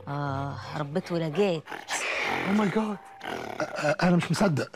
اه ربيت ولقيت او ماي جاد انا مش مصدق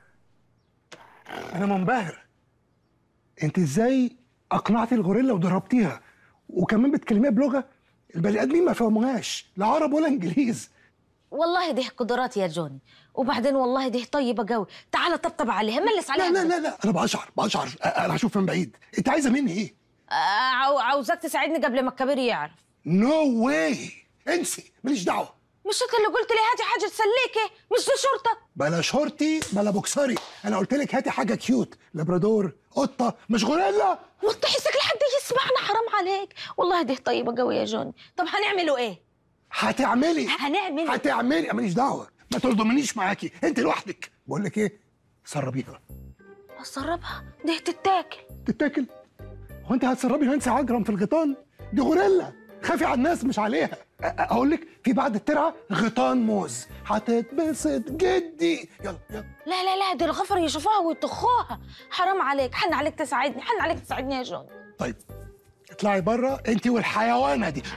انا منبهر انت ازاي اقنعتي الغوريلا وضربتيها وكمان بتكلميها بلغه البني ادمين ما فهموهاش لا عرب ولا انجليز والله دي قدراتي يا جوني وبعدين والله دي طيبه قوي تعال طبطب عليها ملس عليها لا لا لا لا انا بشعر بشعر انا هشوف من بعيد انت عايزه مني ايه آه عاو- عاوزاك تساعدني قبل ما الكبير يعرف نو واي انسي ماليش دعوه مش انت اللي قلت لي هاتي حاجه تسليكي مش دي شرطه بلا شورتي بلا بوكسري انا قلت لك هاتي حاجه كيوت لابرادور قطه مش غوريلا وتحسك لحد يسمعنا حرام عليك والله دي طيبه قوي يا جوني طب هنعملوا ايه هتعملي هنعمل هتعملي ماليش دعوه ما تلضمنيش معاكي انت لوحدك بقول لك ايه سربيها اسربها دي تتاكل تتاكل هو انت هتسربي نانسي عجرم في الغيطان دي غوريلا خافي على الناس مش عليها أ- أ- اقول لك في بعد الترعه غيطان موز هتتبسط جدي يلا يلا لا لا لا دي الغفر يشوفوها ويطخوها حرام عليك حن عليك تساعدني حن عليك تساعدني يا جوني طيب اطلعي بره انت والحيوانه دي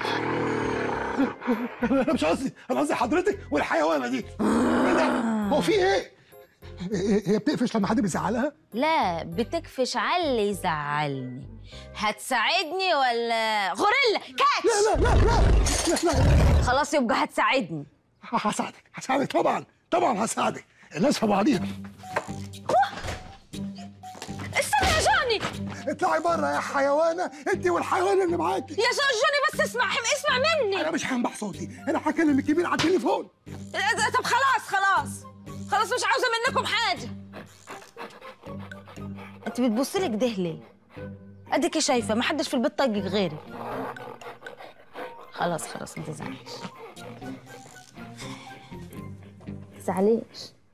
انا مش قصدي انا قصدي حضرتك والحيوانه دي ايه ده هو في ايه هي هي بتقفش لما حد بيزعلها لا بتكفش على اللي يزعلني هتساعدني ولا غوريلا كاتش لا لا لا لا لا لا خلاص يبقى هتساعدني هساعدك هساعدك طبعا طبعا هساعدك الناس في بعضيها استنى يا جوني اطلعي بره يا حيوانه انت والحيوان اللي معاكي يا جو- جوني بس اسمع اسمع مني انا مش هنبح صوتي انا هكلم الكبير على التليفون طب خلاص خلاص خلاص مش عاوزه منكم حاجه انت بتبصي لي كده ليه اديكي شايفه ما حدش في البيت طايقك غيري خلاص خلاص ما تزعليش تزعليش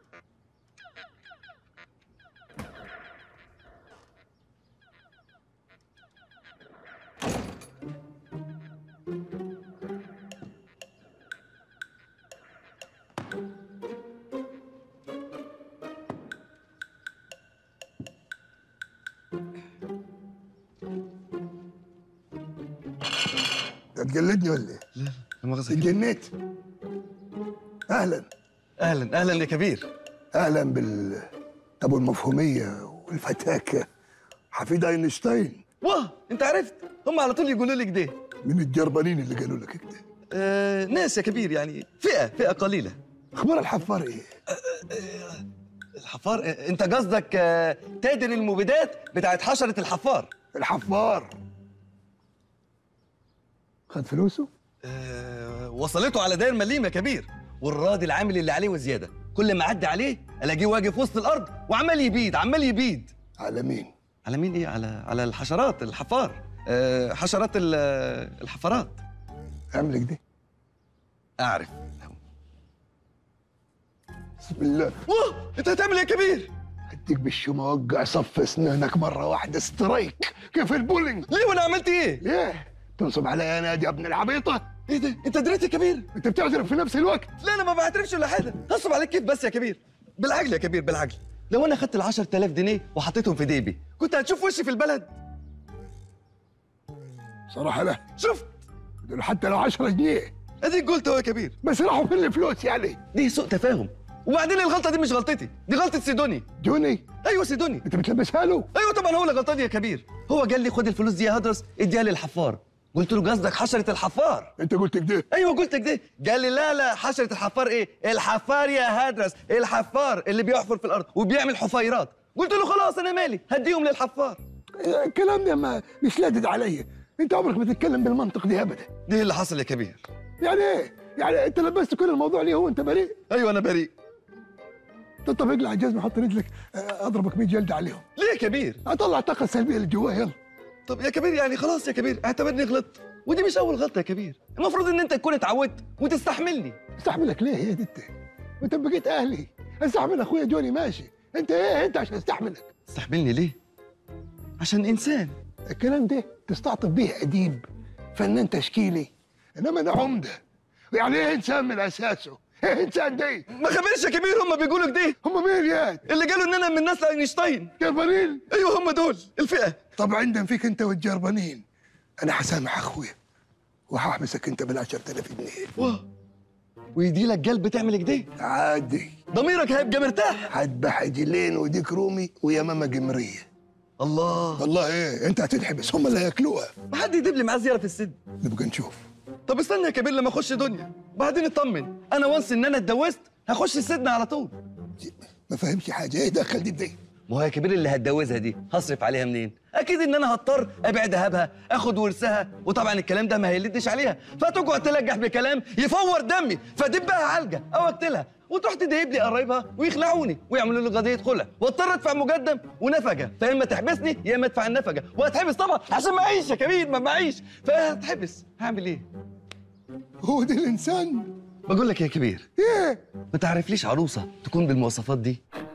ده تجلدني ولا ايه؟ لا مؤاخذة اتجنيت اهلا اهلا اهلا يا كبير اهلا بال ابو المفهوميه والفتاكه حفيد اينشتاين واه انت عرفت هم على طول يقولوا لي كده من الجربانين اللي قالوا لك كده آه ناس يا كبير يعني فئه فئه قليله اخبار الحفار ايه؟ الحفار آه، انت قصدك آه تاجر المبيدات بتاعت حشره الحفار الحفار خد فلوسه؟ آه وصلته على داير مليم يا كبير والراضي العامل اللي عليه وزياده كل ما اعدي عليه الاقيه واقف وسط الارض وعمال يبيد عمال يبيد على مين؟ على مين ايه على على الحشرات الحفار آه حشرات ال- آه، الحفرات اعمل كده اعرف بسم الله واه انت هتعمل ايه يا كبير هديك بالشومه وقع صف اسنانك مره واحده سترايك كيف البولينج ليه وانا عملت ايه ايه تنصب عليا انا يا ابن العبيطه ايه ده انت دريت يا كبير انت بتعترف في نفس الوقت لا انا ما بعترفش ولا حاجه هصب عليك كيف بس يا كبير بالعجل يا كبير بالعجل لو انا خدت ال 10000 جنيه وحطيتهم في جيبي كنت هتشوف وشي في البلد صراحه لا شفت دول حتى لو 10 جنيه اديك قلت اهو يا كبير بس راحوا فين الفلوس يعني دي سوء تفاهم وبعدين الغلطه دي مش غلطتي دي غلطه سيدوني جوني ايوه سيدوني انت بتلبسها له ايوه طبعا هو اللي غلطان يا كبير هو قال لي خد الفلوس دي يا هدرس اديها للحفار قلت له قصدك حشره الحفار انت قلت كده ايوه قلت كده قال لي لا لا حشره الحفار ايه الحفار يا هدرس الحفار اللي بيحفر في الارض وبيعمل حفيرات قلت له خلاص انا مالي هديهم للحفار الكلام ده ما مش لادد عليا انت عمرك ما تتكلم بالمنطق دي ابدا دي اللي حصل يا كبير يعني ايه يعني انت لبست كل الموضوع ليه هو انت بريء ايوه انا بريء طب طب اقلع الجزمه حط رجلك اه، اضربك 100 جلده عليهم ليه يا كبير اطلع الطاقه السلبيه اللي جوايا يلا طب يا كبير يعني خلاص يا كبير اعتبرني غلطت ودي مش اول غلطه يا كبير المفروض ان انت تكون اتعودت وتستحملني استحملك ليه يا انت انت بقيت اهلي استحمل اخويا جوني ماشي انت ايه انت عشان استحملك تستحملني ليه عشان انسان الكلام ده تستعطف به اديب فنان تشكيلي انما انا عمده يعني ايه انسان من اساسه ايه انسان دي ما خبرش يا كبير هم بيقولوا كده هم مين يا اللي قالوا ان انا من نسل اينشتاين جربانين ايوه هم دول الفئه طب عندهم فيك انت والجربانين انا حسامح اخويا وهحبسك انت بال 10000 جنيه واه ويدي لك قلب تعمل كده عادي ضميرك هيبقى مرتاح هذبح جيلين وديك رومي ويا ماما جمريه الله والله ايه انت هتتحبس هم اللي هياكلوها ما حد يجيب لي معاه زياره في السجن نبقى نشوف طب استنى يا كبير لما اخش دنيا وبعدين اطمن انا وانس ان انا اتجوزت هخش السجن على طول ما فهمش حاجه ايه دخل دي بدي ما هو يا كبير اللي هتجوزها دي هصرف عليها منين اكيد ان انا هضطر ابيع ذهبها اخد ورثها وطبعا الكلام ده ما هيلدش عليها فتقعد تلجح بكلام يفور دمي فدبها علقه او اقتلها وتروح تدهب لي قرايبها ويخلعوني ويعملوا لي قضيه خلع واضطر ادفع مقدم ونفقه فيا اما تحبسني يا اما ادفع النفقه وهتحبس طبعا عشان معيش يا كبير ما معيش فهتحبس هعمل ايه هو ده الانسان بقول لك يا كبير ايه ما تعرفليش عروسه تكون بالمواصفات دي